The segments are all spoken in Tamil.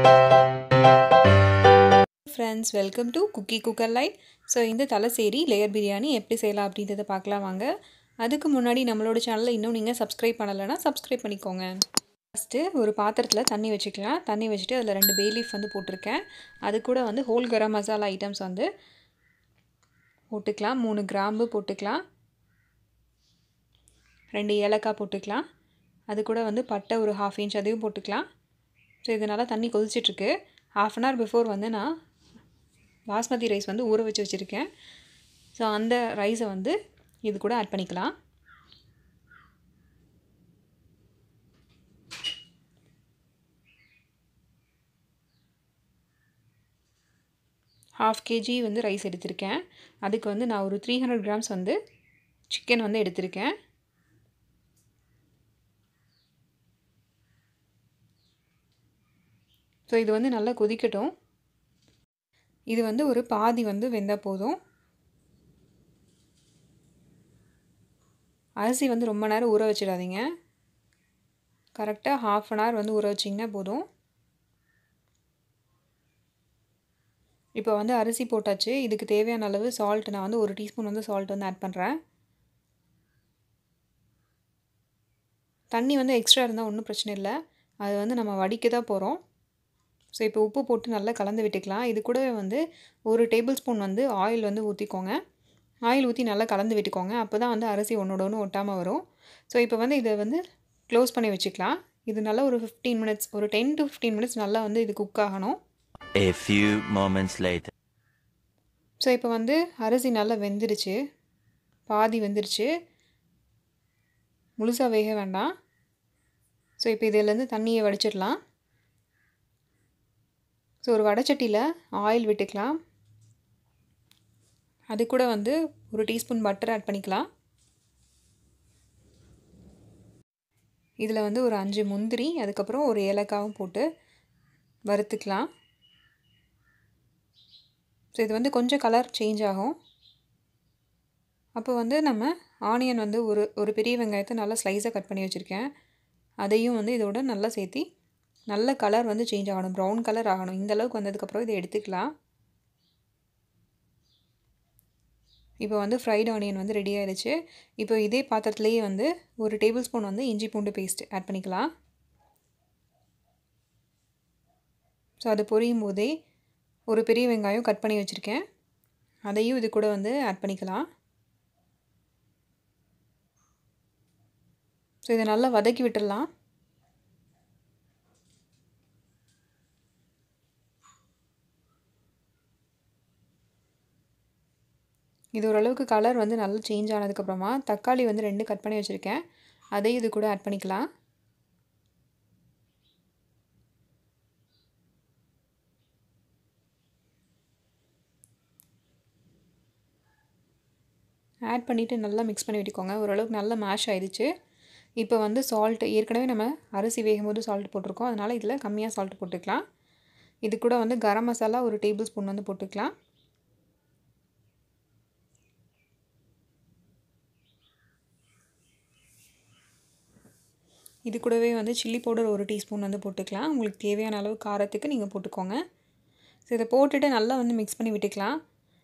Friends welcome to cookie cooker light so இந்த தலசேரி லேயர் பிரியாணி எப்படி செய்யலாம் அப்படின்றத பார்க்கலாம் வாங்க அதுக்கு முன்னாடி நம்மளோட சேனலை இன்னும் நீங்கள் சப்ஸ்கிரைப் பண்ணலைன்னா சப்ஸ்கிரைப் பண்ணிக்கோங்க ஃபஸ்ட்டு ஒரு பாத்திரத்தில் தண்ணி வச்சுக்கலாம் தண்ணி வச்சுட்டு அதில் ரெண்டு பே லீஃப் வந்து போட்டிருக்கேன் அது கூட வந்து ஹோல் கரம் மசாலா ஐட்டம்ஸ் வந்து போட்டுக்கலாம் மூணு கிராம்பு போட்டுக்கலாம் ரெண்டு ஏலக்காய் போட்டுக்கலாம் அது கூட வந்து பட்டை ஒரு ஹாஃப் இன்ச் அதையும் போட்டுக்கலாம் ஸோ இதனால் தண்ணி கொதிச்சிட்ருக்கு ஹாஃப் அன் ஹவர் பிஃபோர் வந்து நான் பாஸ்மதி ரைஸ் வந்து ஊற வச்சு வச்சுருக்கேன் ஸோ அந்த ரைஸை வந்து இது கூட ஆட் பண்ணிக்கலாம் ஹாஃப் கேஜி வந்து ரைஸ் எடுத்திருக்கேன் அதுக்கு வந்து நான் ஒரு த்ரீ ஹண்ட்ரட் கிராம்ஸ் வந்து சிக்கன் வந்து எடுத்திருக்கேன் ஸோ இது வந்து நல்லா கொதிக்கட்டும் இது வந்து ஒரு பாதி வந்து வெந்தால் போதும் அரிசி வந்து ரொம்ப நேரம் ஊற வச்சிடாதீங்க கரெக்டாக ஹாஃப் அன் ஹவர் வந்து ஊற வச்சிங்கன்னா போதும் இப்போ வந்து அரிசி போட்டாச்சு இதுக்கு தேவையான அளவு சால்ட் நான் வந்து ஒரு டீஸ்பூன் வந்து சால்ட் வந்து ஆட் பண்ணுறேன் தண்ணி வந்து எக்ஸ்ட்ரா இருந்தால் ஒன்றும் பிரச்சனை இல்லை அது வந்து நம்ம வடிக்க தான் போகிறோம் ஸோ இப்போ உப்பு போட்டு நல்லா கலந்து விட்டுக்கலாம் இது கூடவே வந்து ஒரு டேபிள் ஸ்பூன் வந்து ஆயில் வந்து ஊற்றிக்கோங்க ஆயில் ஊற்றி நல்லா கலந்து விட்டுக்கோங்க அப்போ தான் வந்து அரிசி ஒன்றோட ஒன்று ஒட்டாமல் வரும் ஸோ இப்போ வந்து இதை வந்து க்ளோஸ் பண்ணி வச்சுக்கலாம் இது நல்லா ஒரு ஃபிஃப்டீன் மினிட்ஸ் ஒரு டென் டு ஃபிஃப்டீன் மினிட்ஸ் நல்லா வந்து இது குக் ஆகணும் A few moments later. So இப்போ வந்து அரிசி நல்லா வெந்துருச்சு பாதி வெந்துருச்சு முழுசாக வேக வேண்டாம் ஸோ இப்போ இதிலேருந்து தண்ணியை வடிச்சிடலாம் ஸோ ஒரு வடைச்சட்டியில் ஆயில் விட்டுக்கலாம் அது கூட வந்து ஒரு டீஸ்பூன் பட்டர் ஆட் பண்ணிக்கலாம் இதில் வந்து ஒரு அஞ்சு முந்திரி அதுக்கப்புறம் ஒரு ஏலக்காவும் போட்டு வறுத்துக்கலாம் ஸோ இது வந்து கொஞ்சம் கலர் சேஞ்ச் ஆகும் அப்போ வந்து நம்ம ஆனியன் வந்து ஒரு ஒரு பெரிய வெங்காயத்தை நல்லா ஸ்லைஸாக கட் பண்ணி வச்சுருக்கேன் அதையும் வந்து இதோட நல்லா சேர்த்தி நல்ல கலர் வந்து சேஞ்ச் ஆகணும் ப்ரௌன் கலர் ஆகணும் இந்த அளவுக்கு வந்ததுக்கப்புறம் இதை எடுத்துக்கலாம் இப்போ வந்து ஃப்ரைட் ஆனியன் வந்து ரெடி ஆயிடுச்சு இப்போ இதே பாத்திரத்துலேயே வந்து ஒரு டேபிள் ஸ்பூன் வந்து இஞ்சி பூண்டு பேஸ்ட் ஆட் பண்ணிக்கலாம் ஸோ அது பொரியும் போதே ஒரு பெரிய வெங்காயம் கட் பண்ணி வச்சுருக்கேன் அதையும் இது கூட வந்து ஆட் பண்ணிக்கலாம் ஸோ இதை நல்லா வதக்கி விட்டுடலாம் இது ஓரளவுக்கு கலர் வந்து நல்லா சேஞ்ச் ஆனதுக்கப்புறமா தக்காளி வந்து ரெண்டு கட் பண்ணி வச்சுருக்கேன் அதையும் இது கூட ஆட் பண்ணிக்கலாம் ஆட் பண்ணிவிட்டு நல்லா மிக்ஸ் பண்ணி விட்டுக்கோங்க ஓரளவுக்கு நல்லா மேஷ் ஆயிடுச்சு இப்போ வந்து சால்ட் ஏற்கனவே நம்ம அரிசி வேகும் போது சால்ட் போட்டிருக்கோம் அதனால் இதில் கம்மியாக சால்ட் போட்டுக்கலாம் இது கூட வந்து கரம் மசாலா ஒரு டேபிள் ஸ்பூன் வந்து போட்டுக்கலாம் இது கூடவே வந்து சில்லி பவுடர் ஒரு டீஸ்பூன் வந்து போட்டுக்கலாம் உங்களுக்கு தேவையான அளவு காரத்துக்கு நீங்கள் போட்டுக்கோங்க ஸோ இதை போட்டுட்டு நல்லா வந்து மிக்ஸ் பண்ணி விட்டுக்கலாம்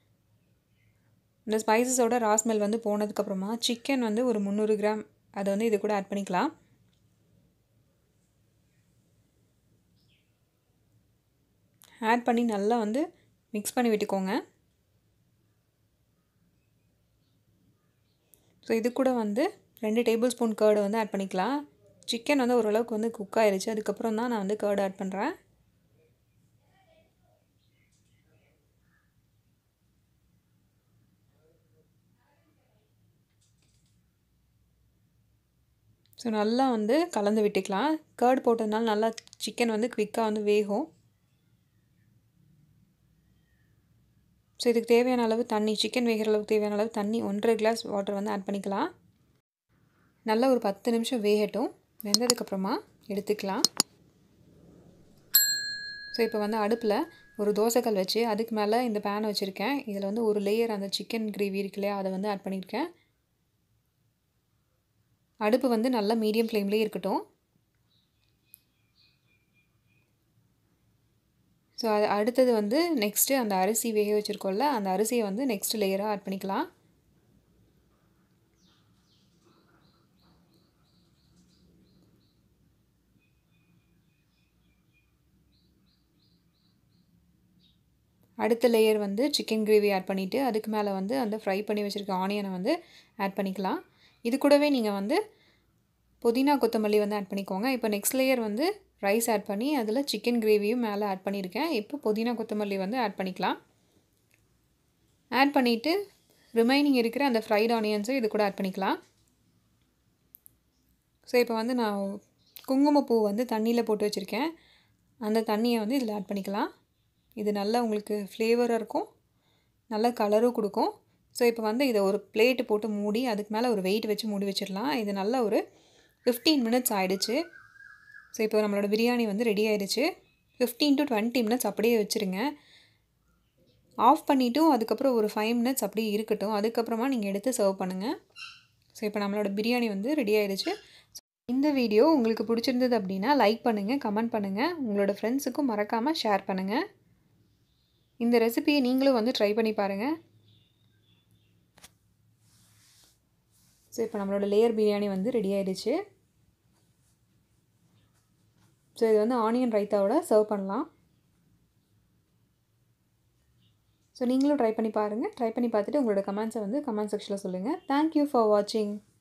இந்த ஸ்பைசஸோட ராஸ்மெல் வந்து போனதுக்கப்புறமா சிக்கன் வந்து ஒரு முந்நூறு கிராம் அதை வந்து இது கூட ஆட் பண்ணிக்கலாம் ஆட் பண்ணி நல்லா வந்து மிக்ஸ் பண்ணி விட்டுக்கோங்க ஸோ இது கூட வந்து ரெண்டு டேபிள் ஸ்பூன் கேர்டு வந்து ஆட் பண்ணிக்கலாம் சிக்கன் வந்து ஓரளவுக்கு வந்து குக் ஆயிடுச்சு அதுக்கப்புறம் தான் நான் வந்து கேர்டு ஆட் பண்ணுறேன் ஸோ நல்லா வந்து கலந்து விட்டுக்கலாம் கேர்டு போட்டதுனால நல்லா சிக்கன் வந்து குவிக்காக வந்து வேகும் ஸோ இதுக்கு தேவையான அளவு தண்ணி சிக்கன் வேகிற அளவுக்கு தேவையான அளவு தண்ணி ஒன்றரை கிளாஸ் வாட்டர் வந்து ஆட் பண்ணிக்கலாம் நல்லா ஒரு பத்து நிமிஷம் வேகட்டும் வெந்ததுக்கப்புறமா எடுத்துக்கலாம் ஸோ இப்போ வந்து அடுப்பில் ஒரு தோசைக்கல் வச்சு அதுக்கு மேலே இந்த பேனை வச்சுருக்கேன் இதில் வந்து ஒரு லேயர் அந்த சிக்கன் கிரேவி இருக்கு இல்லையா அதை வந்து ஆட் பண்ணியிருக்கேன் அடுப்பு வந்து நல்லா மீடியம் ஃப்ளேம்லேயே இருக்கட்டும் ஸோ அது அடுத்தது வந்து நெக்ஸ்ட்டு அந்த அரிசி வேக வச்சுருக்கோம்ல அந்த அரிசியை வந்து நெக்ஸ்ட் லேயராக ஆட் பண்ணிக்கலாம் அடுத்த லேயர் வந்து சிக்கன் கிரேவி ஆட் பண்ணிவிட்டு அதுக்கு மேலே வந்து அந்த ஃப்ரை பண்ணி வச்சுருக்க ஆனியனை வந்து ஆட் பண்ணிக்கலாம் இது கூடவே நீங்கள் வந்து புதினா கொத்தமல்லி வந்து ஆட் பண்ணிக்கோங்க இப்போ நெக்ஸ்ட் லேயர் வந்து ரைஸ் ஆட் பண்ணி அதில் சிக்கன் கிரேவியும் மேலே ஆட் பண்ணியிருக்கேன் இப்போ புதினா கொத்தமல்லி வந்து ஆட் பண்ணிக்கலாம் ஆட் பண்ணிவிட்டு ரிமைனிங் இருக்கிற அந்த ஃப்ரைட் ஆனியன்ஸும் இது கூட ஆட் பண்ணிக்கலாம் ஸோ இப்போ வந்து நான் குங்குமப்பூ வந்து தண்ணியில் போட்டு வச்சுருக்கேன் அந்த தண்ணியை வந்து இதில் ஆட் பண்ணிக்கலாம் இது நல்லா உங்களுக்கு ஃப்ளேவராக இருக்கும் நல்ல கலரும் கொடுக்கும் ஸோ இப்போ வந்து இதை ஒரு பிளேட்டு போட்டு மூடி அதுக்கு மேலே ஒரு வெயிட் வச்சு மூடி வச்சிடலாம் இது நல்ல ஒரு ஃபிஃப்டீன் மினிட்ஸ் ஆகிடுச்சு ஸோ இப்போ நம்மளோட பிரியாணி வந்து ரெடி ஆகிடுச்சு ஃபிஃப்டீன் டு டுவெண்ட்டி மினிட்ஸ் அப்படியே வச்சுருங்க ஆஃப் பண்ணிவிட்டும் அதுக்கப்புறம் ஒரு ஃபைவ் மினிட்ஸ் அப்படியே இருக்கட்டும் அதுக்கப்புறமா நீங்கள் எடுத்து சர்வ் பண்ணுங்கள் ஸோ இப்போ நம்மளோட பிரியாணி வந்து ரெடி ஆகிடுச்சு இந்த வீடியோ உங்களுக்கு பிடிச்சிருந்தது அப்படின்னா லைக் பண்ணுங்கள் கமெண்ட் பண்ணுங்கள் உங்களோட ஃப்ரெண்ட்ஸுக்கும் மறக்காமல் ஷேர் பண்ணுங்கள் இந்த ரெசிபியை நீங்களும் வந்து ட்ரை பண்ணி பாருங்கள் ஸோ இப்போ நம்மளோட லேயர் பிரியாணி வந்து ரெடி ஆகிடுச்சு ஸோ இது வந்து ஆனியன் ரைத்தாவோட சர்வ் பண்ணலாம் ஸோ நீங்களும் ட்ரை பண்ணி பாருங்கள் ட்ரை பண்ணி பார்த்துட்டு உங்களோட கமெண்ட்ஸை வந்து கமெண்ட் செக்ஷனில் சொல்லுங்கள் தேங்க்யூ ஃபார் வாட்சிங்